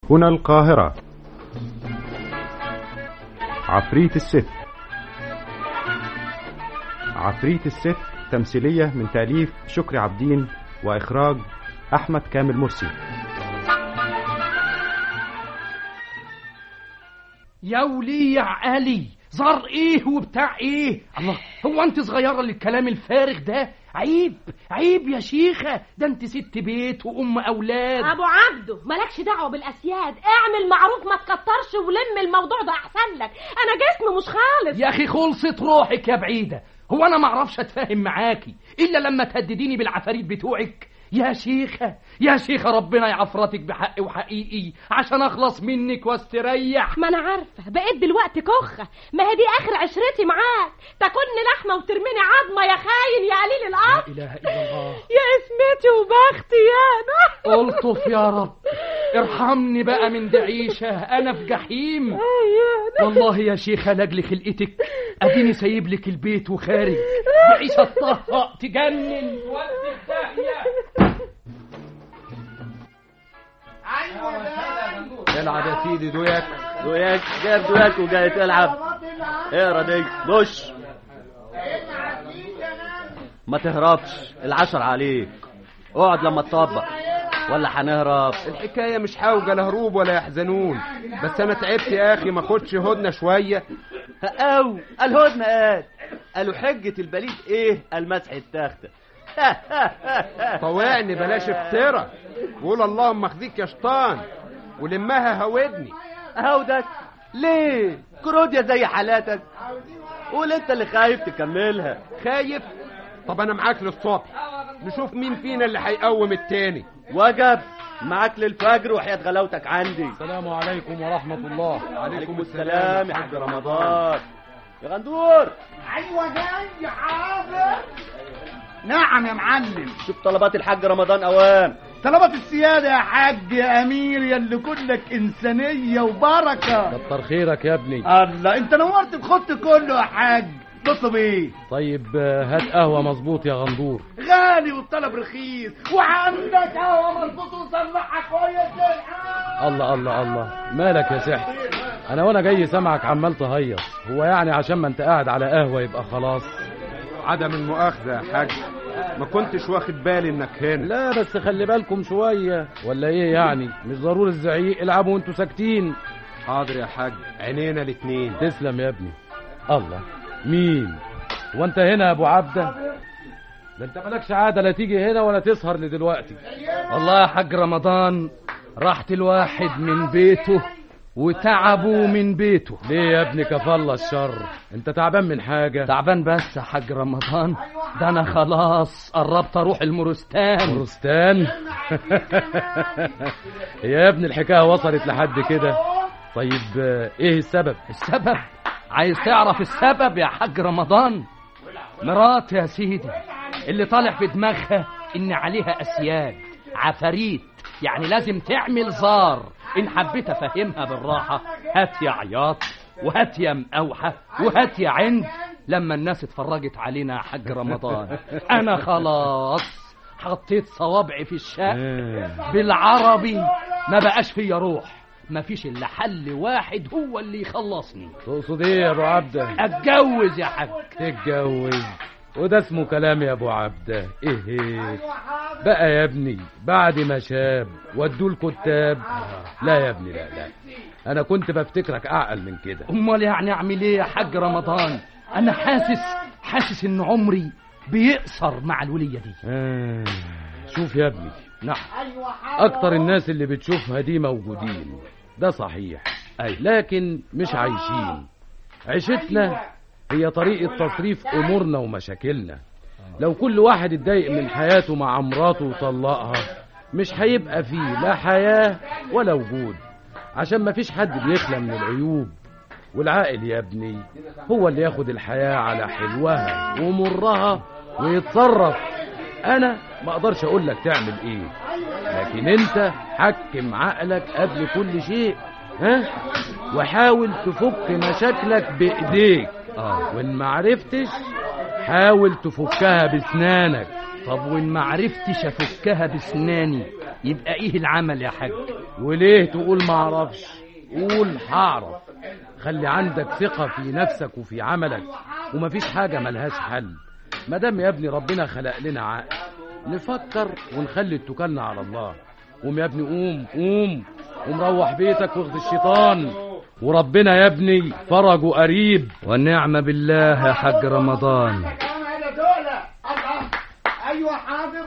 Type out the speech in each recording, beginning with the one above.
هنا القاهرة عفريت الست عفريت الست تمثيلية من تأليف شكري عبدين وإخراج أحمد كامل مرسي يا ولي يا عقلي زار ايه وبتاع ايه الله هو انت صغيره للكلام الفارغ ده عيب عيب يا شيخه ده انت ست بيت وام اولاد ابو عبده مالكش دعوه بالاسياد اعمل معروف ما تكترش ولم الموضوع ده احسن لك انا جسمي مش خالص يا اخي خلصت روحك يا بعيده هو انا ما اعرفش اتفاهم معاكي الا لما تهدديني بالعفاريت بتوعك يا شيخة يا شيخة ربنا يعفرتك بحق وحقيقي عشان اخلص منك واستريح ما انا عارفه بقيت دلوقتي كخه ما هي دي اخر عشرتي معاك تاكلني لحمه وترميني عظمه يا خاين يا قليل لا الاصل اله الا الله يا اسمتي وبختي يا انا الطف يا رب ارحمني بقى من دعيشة انا في جحيم والله يا شيخة لاجل خلقتك اديني سايب لك البيت وخارج دعيشة الطهق تجنن ودي في داهية العب يا سيدي دوياك دوياك جايب دوياك وجاي تلعب اقرا دي دش ما تهربش العشر عليك اقعد لما تطبق ولا هنهرب الحكاية مش حاوجة لا هروب ولا يحزنون بس أنا تعبت يا أخي ما خدش هدنة شوية او الهدنة قال قالوا حجة البليد ايه المسح التختة طوعني بلاش افترى قول اللهم اخذيك يا شيطان ولمها هودني هودك ليه كروديا زي حالاتك قول انت اللي خايف تكملها خايف طب أنا معاك للصبح نشوف مين فينا اللي هيقوم التاني وجب معاك للفجر وحياة غلاوتك عندي السلام عليكم ورحمة الله عليكم السلام يا حاج رمضان يا غندور ايوه جاي حاضر نعم يا معلم شوف طلبات الحاج رمضان اوام طلبات السيادة يا حاج يا أمير يا اللي كلك إنسانية وبركة كتر خيرك يا ابني الله أنت نورت الخط كله يا حاج تطلب إيه؟ طيب آه، هات قهوة مظبوط يا غندور غالي والطلب رخيص وعندك هوا مظبوط وسمعها كويس للحال. الله الله الله مالك يا سحر انا وانا جاي سامعك عمال تهيص هو يعني عشان ما انت قاعد على قهوة يبقى خلاص عدم المؤاخذة يا حاج ما كنتش واخد بالي انك هنا لا بس خلي بالكم شوية ولا ايه يعني مش ضروري الزعيق العبوا وانتوا ساكتين حاضر يا حاج عينينا الاتنين تسلم يا ابني الله مين وانت هنا يا ابو عبده ده انت مالكش عاده لا تيجي هنا ولا تسهر لدلوقتي والله يا حاج رمضان راحت الواحد من بيته وتعبوا من بيته ليه يا ابني كفالة الشر انت تعبان من حاجه تعبان بس يا حاج رمضان ده انا خلاص قربت اروح المورستان مرستان يا ابني الحكايه وصلت لحد كده طيب آه، ايه السبب السبب عايز تعرف السبب يا حاج رمضان مرات يا سيدي اللي طالع في دماغها ان عليها اسياد عفاريت يعني لازم تعمل زار ان حبيت افهمها بالراحه هات يا عياط وهات يا مقاوحه وهات يا عند لما الناس اتفرجت علينا يا حاج رمضان انا خلاص حطيت صوابعي في الشق آه. بالعربي ما بقاش فيا روح ما فيش الا حل واحد هو اللي يخلصني تقصد ايه يا ابو عبده اتجوز يا حاج تتجوز وده اسمه كلام يا ابو عبده ايه إيه؟ بقى يا ابني بعد ما شاب ودوا الكتاب لا يا ابني لا لا انا كنت بفتكرك اعقل من كده امال يعني اعمل ايه يا حاج رمضان انا حاسس حاسس ان عمري بيقصر مع الوليه دي آه. شوف يا ابني نعم اكتر الناس اللي بتشوفها دي موجودين ده صحيح أي. لكن مش عايشين عيشتنا هي طريقة تصريف امورنا ومشاكلنا لو كل واحد اتضايق من حياته مع مراته وطلقها مش هيبقى فيه لا حياة ولا وجود عشان مفيش حد بيخلى من العيوب والعاقل يا ابني هو اللي ياخد الحياة على حلوها ومرها ويتصرف انا ما اقدرش اقول لك تعمل ايه لكن انت حكم عقلك قبل كل شيء ها وحاول تفك مشاكلك بايديك اه وان ما عرفتش حاول تفكها باسنانك طب وان ما عرفتش افكها بسناني يبقى ايه العمل يا حاج وليه تقول ما اعرفش قول هعرف خلي عندك ثقة في نفسك وفي عملك ومفيش حاجة ملهاش حل مادام يا ابني ربنا خلق لنا عقل نفكر ونخلي اتكالنا على الله قوم يا ابني قوم قوم ومروح بيتك واخد الشيطان وربنا يا ابني فرجه قريب والنعمة بالله يا حاج رمضان انا دول الله ايوه حاضر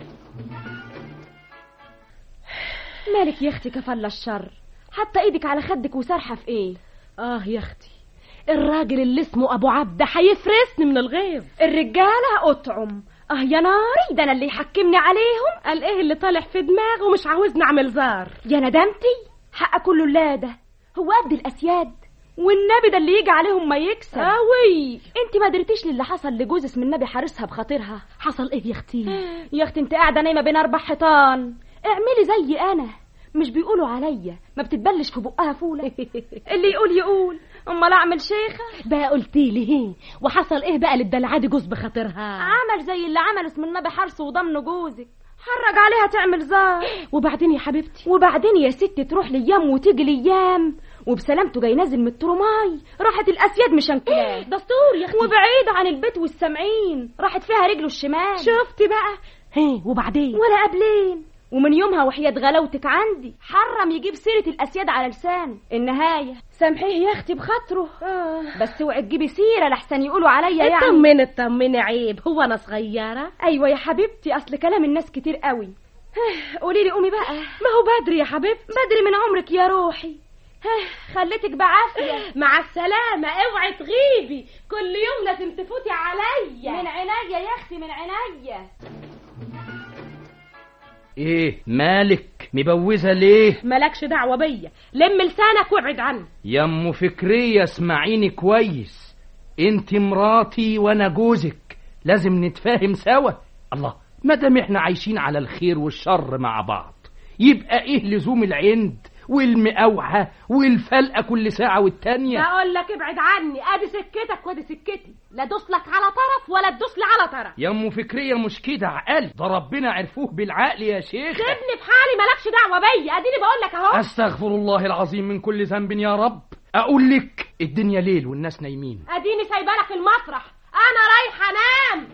مالك يا اختي كفل الشر حتى ايدك على خدك وسارحه في ايه اه يا اختي الراجل اللي اسمه ابو عبده هيفرسني من الغيظ الرجاله اطعم اه يا ناري ده انا اللي يحكمني عليهم قال ايه اللي طالع في دماغه ومش عاوزني اعمل زار يا ندمتي حق كله لا ده هو قد الاسياد والنبي ده اللي يجي عليهم ما يكسب اوي انت ما درتيش للي حصل لجوز اسم النبي حارسها بخاطرها حصل ايه يا اختي يا اختي انت قاعده نايمه بين اربع حيطان اعملي زي انا مش بيقولوا عليا ما بتتبلش في بقها فوله اللي يقول يقول امال اعمل شيخه بقى قلتي لي هي وحصل ايه بقى للدلعه دي جوز بخاطرها عمل زي اللي عمله اسم النبي حرس وضمن جوزك حرج عليها تعمل زار وبعدين يا حبيبتي وبعدين يا ستي تروح ليام وتيجي ليام وبسلامته جاي نازل من الترماي راحت الاسياد مشنكلاه دستور يا اختي وبعيد عن البيت والسامعين راحت فيها رجله الشمال شفتي بقى هي وبعدين ولا قبلين ومن يومها وحياة غلاوتك عندي حرم يجيب سيرة الأسياد على لسانه النهاية سامحيه يا أختي بخاطره بس اوعي تجيبي سيرة لحسن يقولوا عليا يعني اطمني اطمني عيب هو انا صغيره أيوة يا حبيبتي أصل كلام الناس كتير قوي قولي لي قومي بقى ما هو بدري يا حبيبتي بدري من عمرك يا روحي ها، خليتك بعافية مع السلامه اوعي تغيبي كل يوم لازم تفوتي عليا من عينيا يا أختي من عينيا ايه مالك مبوزة ليه مالكش دعوه بيا لم لسانك وابعد عني يا ام فكرية اسمعيني كويس انت مراتي وانا جوزك لازم نتفاهم سوا الله مادام احنا عايشين على الخير والشر مع بعض يبقى ايه لزوم العند والمقاوحة والفلقة كل ساعة والتانية بقول لك ابعد عني ادي سكتك وادي سكتي لا دوس لك على طرف ولا تدوس لي على طرف يا ام فكرية مش كده عقل ده ربنا عرفوه بالعقل يا شيخ سيبني في حالي مالكش دعوه بيا اديني بقول لك اهو استغفر الله العظيم من كل ذنب يا رب اقول لك الدنيا ليل والناس نايمين اديني سايبالك المسرح انا رايحه انام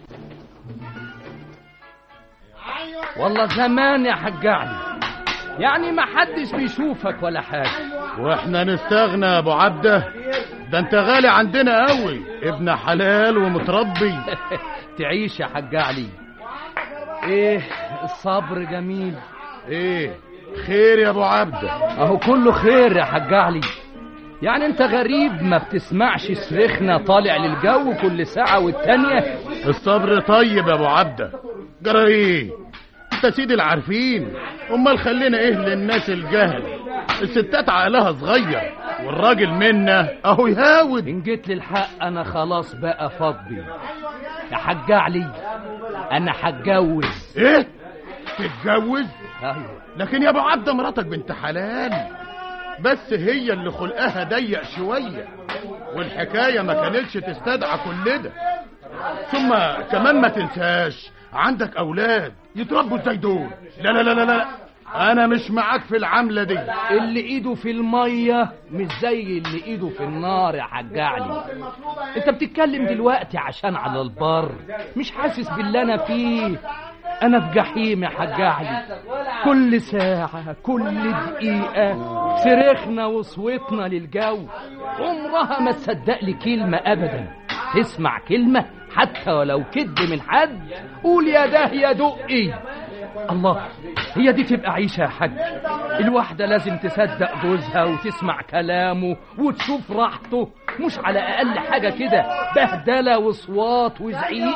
والله زمان يا حاج علي يعني ما حدش بيشوفك ولا حاجة واحنا نستغنى يا ابو عبده ده انت غالي عندنا قوي ابن حلال ومتربي تعيش يا حاج علي ايه الصبر جميل ايه خير يا ابو عبده اهو كله خير يا حاج علي يعني انت غريب ما بتسمعش صريخنا طالع للجو كل ساعة والتانية الصبر طيب يا ابو عبده جرى ايه انت سيد العارفين امال خلينا ايه للناس الجهل الستات عقلها صغير والراجل منا اهو يهاود ان جيت للحق انا خلاص بقى فضي يا حاج علي انا هتجوز ايه تتجوز ايوه لكن يا ابو عبده مراتك بنت حلال بس هي اللي خلقها ضيق شويه والحكايه ما كانتش تستدعى كل ده ثم كمان ما تنساش عندك اولاد يتربوا ازاي دول لا لا لا لا لا انا مش معاك في العمله دي اللي ايده في المية مش زي اللي ايده في النار يا حاج علي انت بتتكلم دلوقتي عشان على البر مش حاسس باللي انا فيه انا في جحيم يا حاج علي كل ساعة كل دقيقة صريخنا وصوتنا للجو عمرها ما تصدق لي كلمة ابدا تسمع كلمة حتى ولو كد من حد قول يا ده يا دقي الله هي دي تبقى عيشة يا حاج الواحدة لازم تصدق جوزها وتسمع كلامه وتشوف راحته مش على أقل حاجة كده بهدلة وصوات وزعيق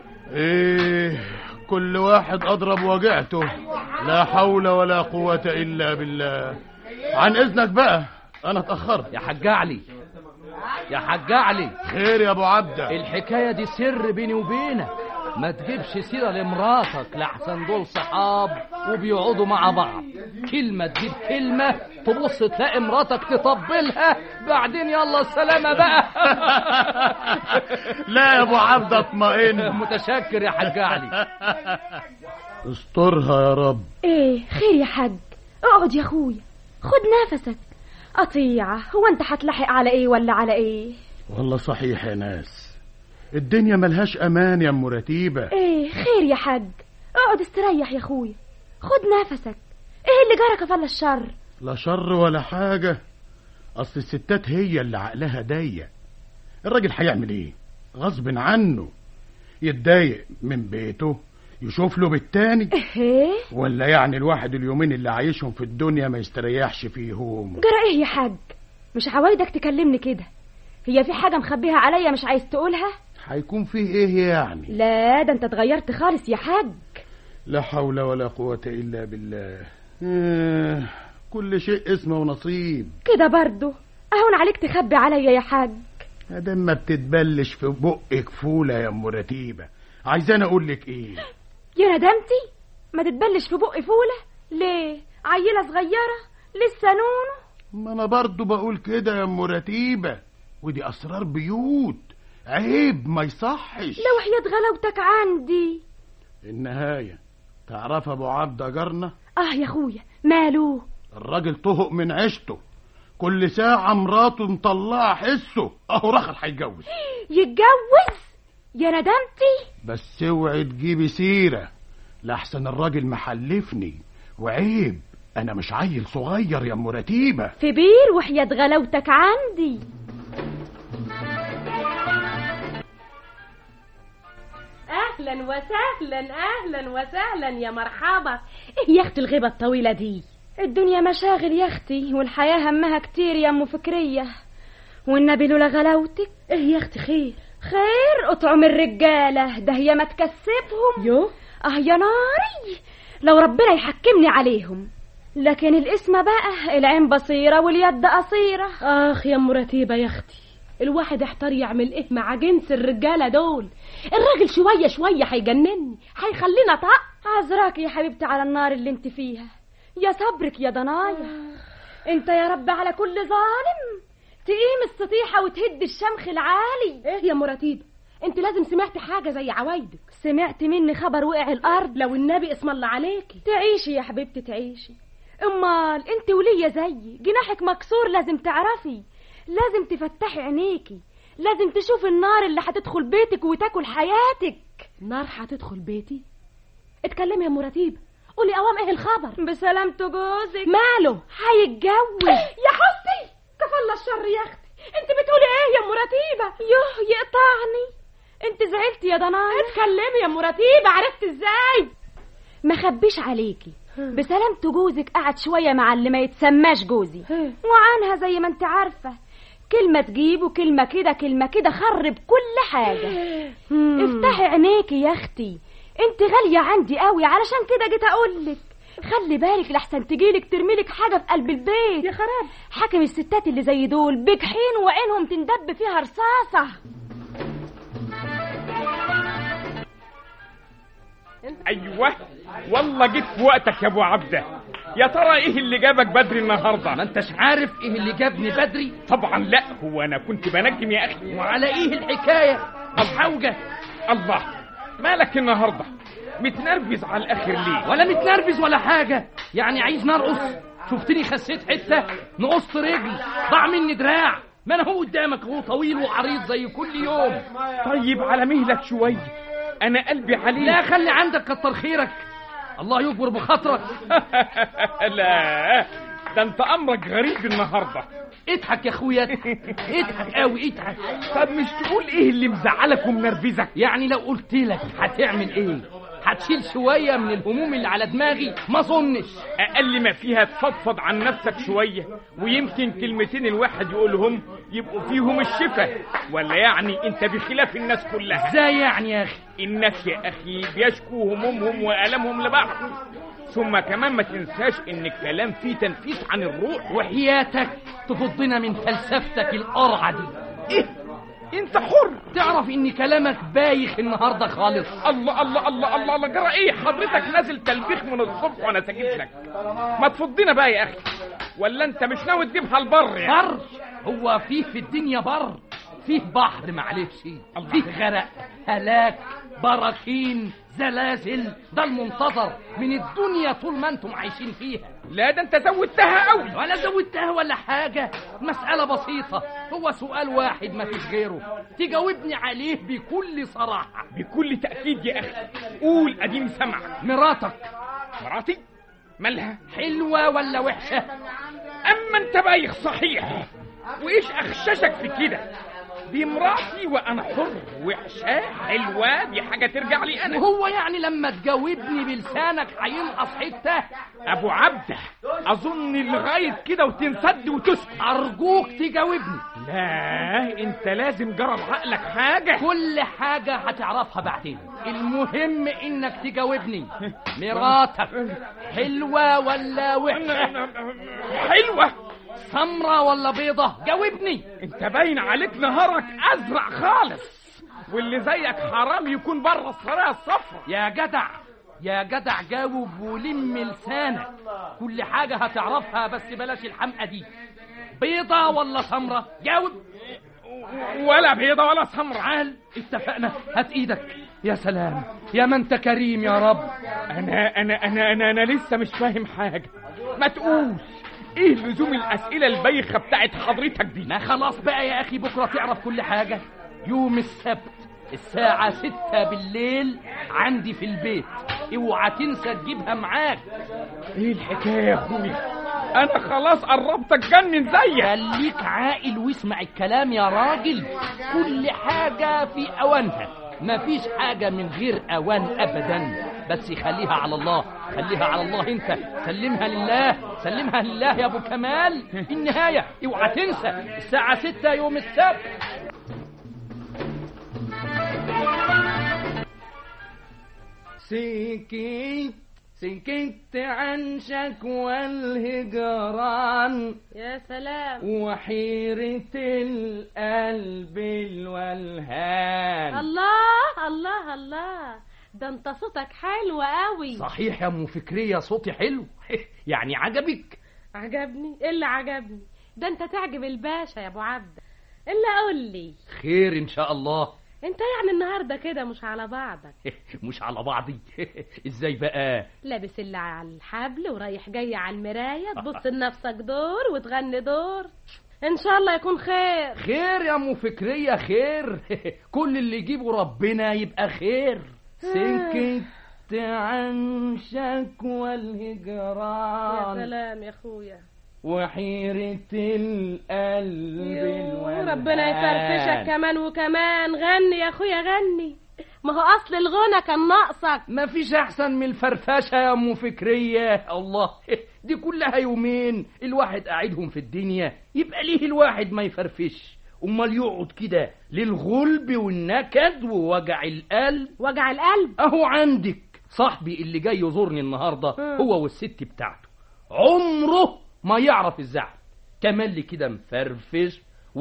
ايه كل واحد اضرب وجعته لا حول ولا قوه الا بالله عن اذنك بقى انا اتاخرت يا حاج علي يا حاج علي خير يا ابو عبده الحكاية دي سر بيني وبينك ما تجيبش سيرة لمراتك لحسن دول صحاب وبيقعدوا مع بعض كلمة تجيب كلمة تبص تلاقي مراتك تطبلها بعدين يلا السلامة بقى لا يا ابو عبده اطمئن متشكر يا حاج علي استرها يا رب ايه خير يا حاج اقعد يا اخويا خد نفسك قطيعة هو انت هتلحق على ايه ولا على ايه والله صحيح يا ناس الدنيا ملهاش امان يا ام رتيبه ايه خير يا حاج اقعد استريح يا اخويا خد نفسك ايه اللي جرى كفل الشر لا شر ولا حاجه اصل الستات هي اللي عقلها ضيق الراجل هيعمل ايه غصب عنه يتضايق من بيته يشوف له بالتاني ايه ولا يعني الواحد اليومين اللي عايشهم في الدنيا ما يستريحش فيهم جرى ايه يا حاج مش عوايدك تكلمني كده هي في حاجة مخبيها عليا مش عايز تقولها هيكون فيه ايه يعني لا ده انت اتغيرت خالص يا حاج لا حول ولا قوة إلا بالله آه، كل شيء اسمه ونصيب كده برضه اهون عليك تخبي عليا يا حاج ادام ما بتتبلش في بقك فولة يا ام رتيبة عايزاني اقول لك ايه يا ندمتي ما تتبلش في بقي فولة ليه عيلة صغيرة لسه نونو ما انا برضو بقول كده يا ام رتيبة ودي اسرار بيوت عيب ما يصحش لو حياة غلاوتك عندي النهاية تعرف ابو عبده جارنا اه يا اخويا ماله الراجل طهق من عيشته كل ساعة مراته مطلعة حسه اهو رخر هيتجوز يتجوز يا ندمتي بس اوعي تجيبي سيرة لأحسن الراجل محلفني وعيب أنا مش عيل صغير يا أم رتيبة في بير وحياة غلاوتك عندي اهلا وسهلا اهلا وسهلا يا مرحبا ايه يا اختي الغيبه الطويله دي الدنيا مشاغل يا اختي والحياة همها كتير يا ام فكرية والنبي لولا غلاوتك ايه يا اختي خير خير اطعم الرجالة ده هي ما تكسبهم يو اه يا ناري لو ربنا يحكمني عليهم لكن الاسم بقى العين بصيرة واليد قصيرة اخ يا ام رتيبه يا اختي الواحد يحتار يعمل ايه مع جنس الرجاله دول الراجل شويه شويه هيجنني هيخلينا طق عذراك يا حبيبتي على النار اللي انت فيها يا صبرك يا ضنايا انت يا رب على كل ظالم تقيم السطيحة وتهد الشمخ العالي ايه يا ام رتيبه انت لازم سمعتي حاجه زي عوايدك سمعت مني خبر وقع الارض لو النبي اسم الله عليكي تعيشي يا حبيبتي تعيشي امال انت وليا زيي جناحك مكسور لازم تعرفي لازم تفتحي عينيكي لازم تشوفي النار اللي هتدخل بيتك وتاكل حياتك نار هتدخل بيتي اتكلمي يا ام رتيبه قولي اوام ايه الخبر بسلامته جوزك ماله هيتجوز يا حسي كفل الشر يا اختي انت بتقولي ايه يا ام رتيبه يوه يقطعني انت زعلتي يا ضنايا اتكلمي يا ام رتيبه عرفت ازاي ما خبيش عليكي بسلامته جوزك قعد شوية مع اللي ما يتسماش جوزي وعنها زي ما انت عارفة كلمة تجيب وكلمة كده كلمة كده خرب كل حاجة افتحي عينيكي يا اختي انت غالية عندي قوي علشان كده جيت اقولك خلي بالك لحسن تجيلك ترميلك حاجة في قلب البيت يا خراب حاكم الستات اللي زي دول بجحين وعينهم تندب فيها رصاصة ايوه والله جيت في وقتك يا ابو عبده يا ترى ايه اللي جابك بدري النهارده ما انتش عارف ايه اللي جابني بدري طبعا لا هو انا كنت بنجم يا اخي وعلى ايه الحكايه الحوجه الله مالك النهارده متنرفز على الاخر ليه ولا متنرفز ولا حاجه يعني عايز نرقص شفتني خسيت حته نقصت رجل ضاع مني دراع ما انا هو قدامك هو طويل وعريض زي كل يوم طيب على مهلك شويه انا قلبي عليك لا خلي عندك كتر خيرك الله يكبر بخاطرك لا ده انت امرك غريب النهارده اضحك يا اخويا اضحك اضحك قوي اضحك طب مش تقول ايه اللي مزعلك ومنرفزك يعني لو قلت لك هتعمل ايه هتشيل شويه من الهموم اللي على دماغي ما اظنش اقل ما فيها تفضفض عن نفسك شويه ويمكن كلمتين الواحد يقولهم يبقوا فيهم الشفاء ولا يعني انت بخلاف الناس كلها ازاي يعني يا اخي الناس يا اخي بيشكوا همومهم والامهم لبعض ثم كمان ما تنساش ان الكلام فيه تنفيس عن الروح وحياتك تفضنا من فلسفتك القرعه دي ايه انت حر تعرف ان كلامك بايخ النهارده خالص الله الله الله الله الله جرى ايه حضرتك نازل تلبيخ من الصبح وانا ساكت لك ما تفضينا بقى يا اخي ولا انت مش ناوي تجيبها البر يعني بر هو فيه في الدنيا بر فيه بحر معلش فيه غرق هلاك براكين زلازل ده المنتظر من الدنيا طول ما انتم عايشين فيها لا ده انت زودتها قوي ولا زودتها ولا حاجة مسألة بسيطة هو سؤال واحد ما فيش غيره تجاوبني عليه بكل صراحة بكل تأكيد يا أخي قول أديني سمع مراتك مراتي مالها حلوة ولا وحشة أما أنت بايخ صحيح وإيش أخششك في كده دي مراتي وأنا حر وحشة حلوة دي حاجة ترجع لي أنا وهو يعني لما تجاوبني بلسانك هينقص حتة أبو عبده أظن لغاية كده وتنسد وتسكت أرجوك تجاوبني لا أنت لازم جرب عقلك حاجة كل حاجة هتعرفها بعدين المهم إنك تجاوبني مراتك حلوة ولا وحشة حلوة سمرة ولا بيضة جاوبني انت باين عليك نهارك ازرق خالص واللي زيك حرام يكون بره السرايا الصفرا يا جدع يا جدع جاوب ولم لسانك كل حاجة هتعرفها بس بلاش الحمقى دي بيضة ولا سمرة جاوب ولا بيضة ولا سمرة تعال اتفقنا هات ايدك يا سلام يا ما انت كريم يا رب انا انا انا انا, أنا لسه مش فاهم حاجة ما تقول ايه لزوم الاسئلة البايخة بتاعت حضرتك دي ما خلاص بقى يا اخي بكرة تعرف كل حاجة يوم السبت الساعة ستة بالليل عندي في البيت اوعى تنسى تجيبها معاك ايه الحكاية يا اخويا انا خلاص قربت اتجنن زيك خليك عاقل واسمع الكلام يا راجل كل حاجة في اوانها مفيش حاجة من غير اوان ابدا بس خليها على الله خليها على الله انت سلمها لله سلمها لله يا ابو كمال النهاية اوعى تنسى الساعة ستة يوم السبت سكت سكت عن شكوى الهجران يا سلام وحيرة القلب الولهان الله الله الله ده انت صوتك حلو قوي صحيح يا ام فكرية صوتي حلو يعني عجبك عجبني ايه اللي عجبني ده انت تعجب الباشا يا ابو عبده الا قول لي خير ان شاء الله انت يعني النهارده كده مش على بعضك مش على بعضي ازاي بقى لابس اللي على الحبل ورايح جاي على المرايه تبص لنفسك دور وتغني دور ان شاء الله يكون خير خير يا ام فكرية خير كل اللي يجيبه ربنا يبقى خير سكت عن شكوى يا الهجران سلام يا اخويا وحيرة القلب يوه، الولهان ربنا يفرفشك كمان وكمان غني يا اخويا غني ما هو اصل الغنى كان ناقصك مفيش احسن من الفرفشه يا ام فكريه الله دي كلها يومين الواحد قاعدهم في الدنيا يبقى ليه الواحد ما يفرفش امال يقعد كده للغلب والنكد ووجع القلب وجع القلب اهو عندك صاحبي اللي جاي يزورني النهارده مم. هو والست بتاعته عمره ما يعرف الزعل تملي كده مفرفش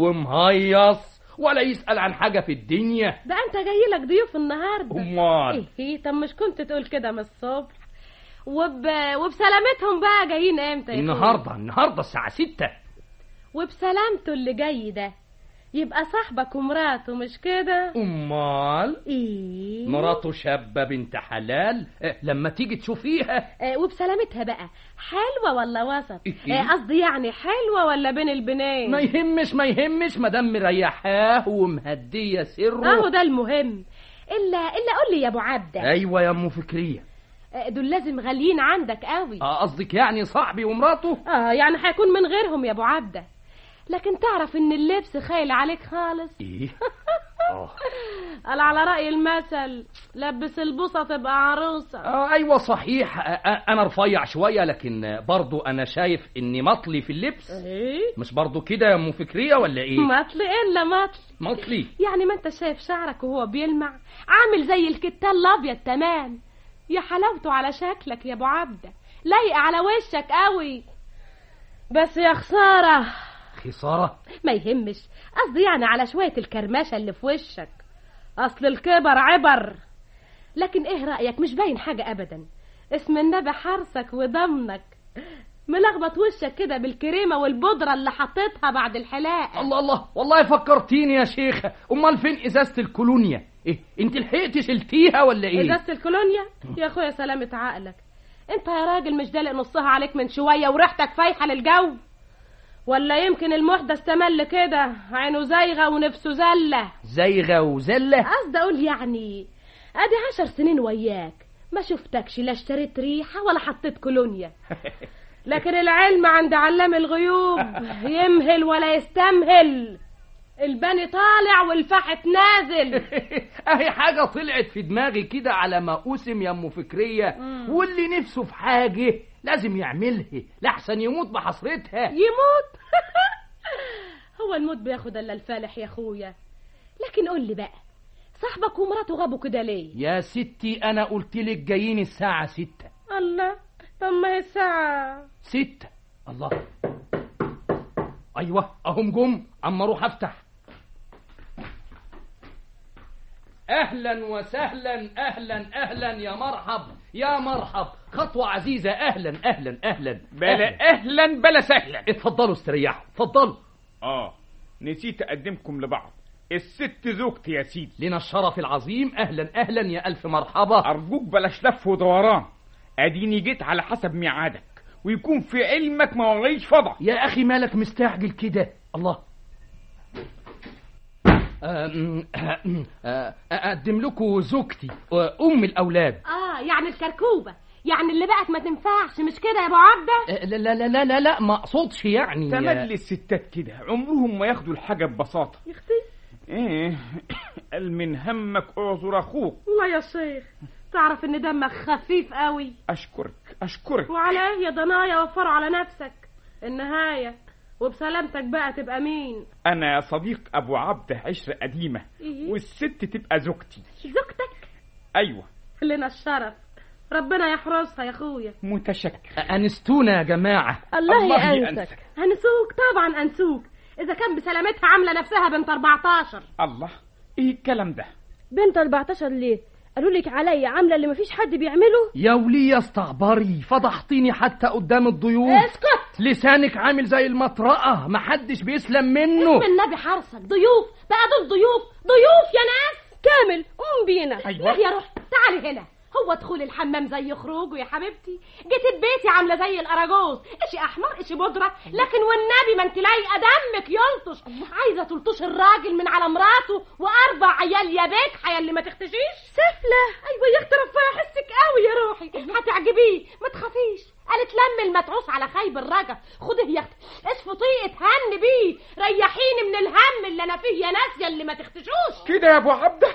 ومهيص ولا يسأل عن حاجة في الدنيا ده انت جاي لك ضيوف النهارده امال ايه طب مش كنت تقول كده من الصبح وب... وبسلامتهم بقى جايين امتى يا أخويا؟ النهارده النهارده الساعة ستة وبسلامته اللي جاي ده يبقى صاحبك ومراته مش كده امال ايه مراته شابة بنت حلال آه، لما تيجي تشوفيها آه وبسلامتها بقى حلوة ولا وسط إيه؟ آه، قصدي يعني حلوة ولا بين البنين ما يهمش ما يهمش مادام مريحاه ومهدية سره اهو ده المهم الا الا قول لي يا ابو عبده ايوه يا ام فكرية آه، دول لازم غاليين عندك قوي اه قصدك يعني صاحبي ومراته اه يعني هيكون من غيرهم يا ابو عبده لكن تعرف ان اللبس خايل عليك خالص ايه اه قال على رأي المثل لبس البوصة تبقى عروسة اه ايوه صحيح آه، آه، انا رفيع شوية لكن آه، برضو انا شايف اني مطلي في اللبس ايه مش برضو كده يا ام فكرية ولا ايه مطلي الا مطلي مطلي يعني ما انت شايف شعرك وهو بيلمع عامل زي الكتان الابيض تمام يا حلاوته على شكلك يا ابو عبده لايق على وشك قوي بس يا خساره خسارة ما يهمش قصدي يعني على شويه الكرمشه اللي في وشك اصل الكبر عبر لكن ايه رايك مش باين حاجه ابدا اسم النبي حرسك وضمنك ملخبط وشك كده بالكريمة والبودرة اللي حطيتها بعد الحلاقة الله الله والله فكرتيني يا شيخة امال فين ازازة الكولونيا ايه انت لحقتي شلتيها ولا ايه ازازة الكولونيا يا اخويا سلامة عقلك انت يا راجل مش دالق نصها عليك من شوية وريحتك فايحة للجو ولا يمكن المحدى استمل كده عينه زايغة ونفسه زلة زيغة وزلة قصدي اقول يعني ادي عشر سنين وياك ما شفتكش لا اشتريت ريحة ولا حطيت كولونيا لكن العلم عند علام الغيوب يمهل ولا يستمهل البني طالع والفحت نازل اهي حاجة طلعت في دماغي كده على ما قسم يا ام فكرية واللي نفسه في حاجة لازم يعملها لحسن يموت بحسرتها يموت هو الموت بياخد الا الفالح يا اخويا لكن قول لي بقى صاحبك ومراته غابوا كده ليه يا ستي انا قلت لك جايين الساعة ستة الله طب ما هي الساعة ستة الله ايوه اهم جم اما اروح افتح اهلا وسهلا اهلا اهلا يا مرحب يا مرحب خطوة عزيزة اهلا اهلا اهلا بلا اهلا بلا سهلا اتفضلوا استريحوا اتفضلوا اه نسيت اقدمكم لبعض الست زوجتي يا سيدي لنا الشرف العظيم اهلا اهلا يا الف مرحبا ارجوك بلاش لف ودوران اديني جيت على حسب ميعادك ويكون في علمك ما وريش فضع يا اخي مالك مستعجل كده الله أم- أه، اقدم لكم زوجتي ام الاولاد اه يعني الكركوبة يعني اللي بقت ما تنفعش مش كده يا ابو عبده أه، لا لا لا لا لا, لا ما اقصدش يعني تملي الستات كده عمرهم ما ياخدوا الحاجة ببساطة يا اختي ايه قال من همك اعذر اخوك والله يا شيخ تعرف ان دمك خفيف قوي اشكرك اشكرك وعلى ايه يا ضنايا وفروا على نفسك النهاية وبسلامتك بقى تبقى مين انا يا صديق ابو عبده عشرة قديمة إيه؟ والست تبقى زوجتي زوجتك ايوه لنا الشرف ربنا يحرسها يا اخويا متشكر انستونا يا جماعه الله, الله يأنسك يأنسك. هنسوق طبعا انسوك اذا كان بسلامتها عامله نفسها بنت 14 الله ايه الكلام ده بنت 14 ليه قالوا لك عليا عامله اللي مفيش حد بيعمله يا ولية استعبري فضحتيني حتى قدام الضيوف اسكت لسانك عامل زي المطرقة محدش بيسلم منه اسم النبي حرصك ضيوف بقى دول ضيوف ضيوف يا ناس كامل قوم بينا ايوه يا روح تعالي هنا هو دخول الحمام زي خروجه يا حبيبتي جيت بيتي عامله زي الاراجوز اشي احمر اشي بودره لكن والنبي ما انت لايقه دمك يلطش عايزه تلطش الراجل من على مراته واربع عيال يا بيك يا اللي ما تختشيش سفله ايوه يا اختي ربنا يحسك قوي يا روحي هتعجبيه ما تخافيش قالت لم المتعوس على خيب الرجا خده يا اختي اشفطيه اتهن بيه ريحيني من الهم اللي انا فيه يا ناس يا اللي ما تختشوش كده يا ابو عبده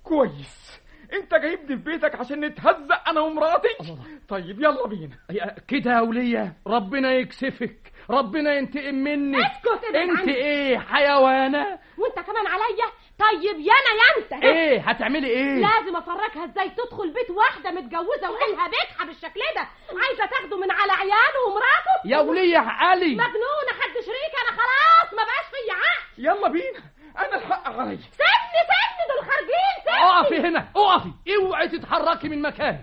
كويس انت جايبني في بيتك عشان نتهزق انا ومراتي طيب يلا بينا يا- كده يا ولية ربنا يكسفك ربنا ينتقم منك اسكت ابعد انت عني. ايه حيوانة وانت كمان عليا طيب يانا يا انت ايه هتعملي ايه لازم افرجها ازاي تدخل بيت واحده متجوزه وعيلها بيكحه بالشكل ده عايزه تاخده من على عياله ومراته يا ولية علي مجنونه حد شريك انا خلاص ما بقاش فيا عقل يلا بينا انا الحق عليا سيبني سيبني دول خارجين سيبني اقفي هنا اقفي اوعي تتحركي من مكانك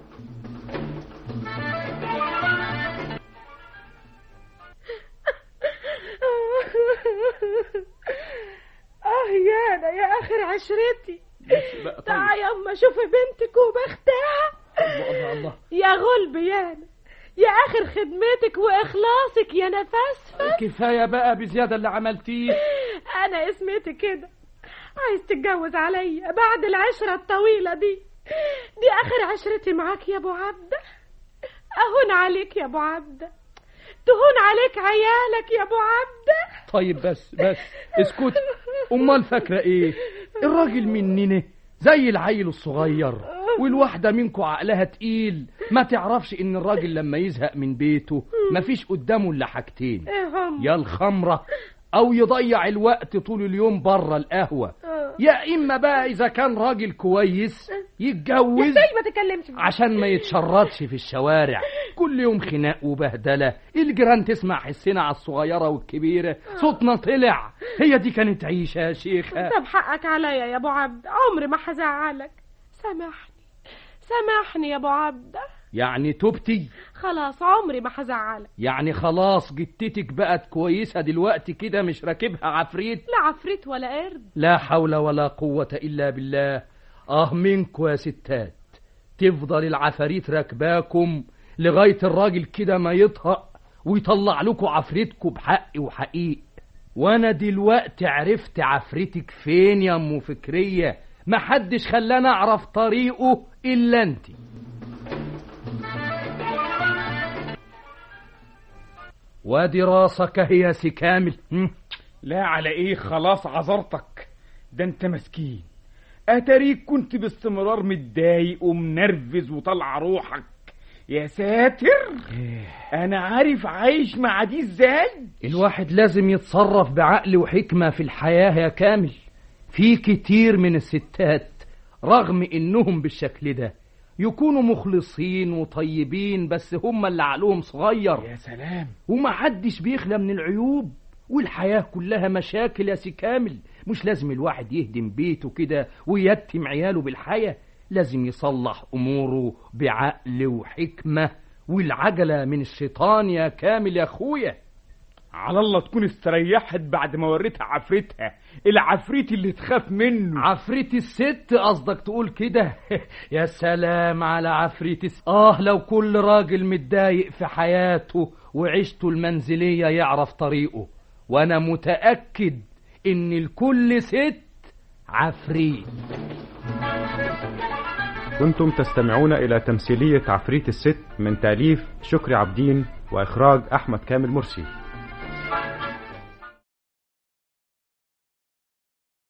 اه يا انا يا اخر عشرتي بقى طيب تعالي اما شوفي بنتك وبختها الله الله يا غلب يا انا يا اخر خدمتك واخلاصك يا نفسفه كفاية بقى بزيادة اللي عملتيه انا اسمتي كده عايز تتجوز عليا بعد العشرة الطويلة دي دي اخر عشرتي معاك يا ابو عبده اهون عليك يا ابو عبده تهون عليك عيالك يا ابو عبده طيب بس بس اسكت امال فاكره ايه الراجل مننا زي العيل الصغير والواحده منكم عقلها تقيل ما تعرفش ان الراجل لما يزهق من بيته مفيش قدامه الا حاجتين ايه هم يا الخمره او يضيع الوقت طول اليوم بره القهوه آه. يا اما بقى اذا كان راجل كويس يتجوز ازاي ما تكلمش معايا؟ عشان ما يتشردش في الشوارع كل يوم خناق وبهدلة الجيران تسمع حسنا على الصغيرة والكبيرة صوتنا طلع هي دي كانت عيشة يا شيخة طب حقك عليا يا ابو عبد عمري ما هزعلك سامحني سامحني يا ابو عبد يعني تبتي خلاص عمري ما هزعلك يعني خلاص جتتك بقت كويسة دلوقتي كده مش راكبها عفريت لا عفريت ولا قرد لا حول ولا قوة إلا بالله آه منكوا يا ستات تفضل العفاريت راكباكم لغاية الراجل كده ما يطهق ويطلع لكم عفريتكم بحق وحقيق وانا دلوقتي عرفت عفريتك فين يا ام فكرية محدش خلاني اعرف طريقه الا انت وادي راسك هي سي كامل هم؟ لا على ايه خلاص عذرتك ده انت مسكين اتاريك كنت باستمرار متضايق ومنرفز وطلع روحك يا ساتر انا عارف عايش مع دي ازاي الواحد لازم يتصرف بعقل وحكمة في الحياة يا كامل في كتير من الستات رغم انهم بالشكل ده يكونوا مخلصين وطيبين بس هم اللي عقلهم صغير يا سلام ومحدش بيخلى من العيوب والحياة كلها مشاكل يا سي كامل مش لازم الواحد يهدم بيته كده ويتم عياله بالحياة لازم يصلح أموره بعقل وحكمة والعجلة من الشيطان يا كامل يا أخويا على الله تكون استريحت بعد ما وريتها عفريتها العفريت اللي تخاف منه عفريت الست قصدك تقول كده يا سلام على عفريت الس... آه لو كل راجل متضايق في حياته وعيشته المنزلية يعرف طريقه وأنا متأكد إن الكل ست عفريت كنتم تستمعون إلى تمثيلية عفريت الست من تأليف شكري عبدين وإخراج أحمد كامل مرسي